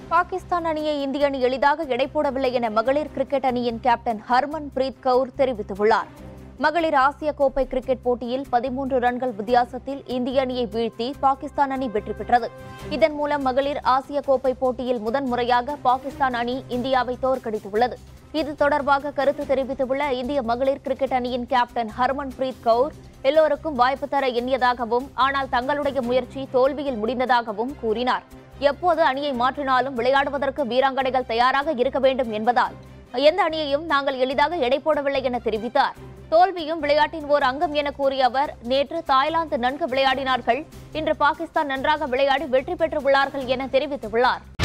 பாகிஸ்தான் அணியை இந்திய அணி எளிதாக எடை போடவில்லை என மகளிர் கிரிக்கெட் அணியின் கேப்டன் ஹர்மன் பிரீத் கவுர் தெரிவித்துள்ளார் மகளிர் ஆசிய கோப்பை கிரிக்கெட் போட்டியில் பதிமூன்று ரன்கள் வித்தியாசத்தில் இந்திய அணியை வீழ்த்தி பாகிஸ்தான் அணி வெற்றி பெற்றது இதன் மூலம் மகளிர் ஆசிய கோப்பை போட்டியில் முதன்முறையாக பாகிஸ்தான் அணி இந்தியாவை தோற்கடித்துள்ளது இது தொடர்பாக கருத்து தெரிவித்துள்ள இந்திய மகளிர் கிரிக்கெட் அணியின் கேப்டன் ஹர்மன் பிரீத் கவுர் எல்லோருக்கும் வாய்ப்பு தர எண்ணியதாகவும் ஆனால் தங்களுடைய முயற்சி தோல்வியில் முடிந்ததாகவும் கூறினார் எப்போது அணியை மாற்றினாலும் விளையாடுவதற்கு வீராங்கனைகள் தயாராக இருக்க வேண்டும் என்பதால் எந்த அணியையும் நாங்கள் எளிதாக எடை போடவில்லை என தெரிவித்தார் தோல்வியும் விளையாட்டின் ஓர் அங்கம் என கூறிய அவர் நேற்று தாய்லாந்து நன்கு விளையாடினார்கள் இன்று பாகிஸ்தான் நன்றாக விளையாடி வெற்றி பெற்றுள்ளார்கள் என தெரிவித்துள்ளார்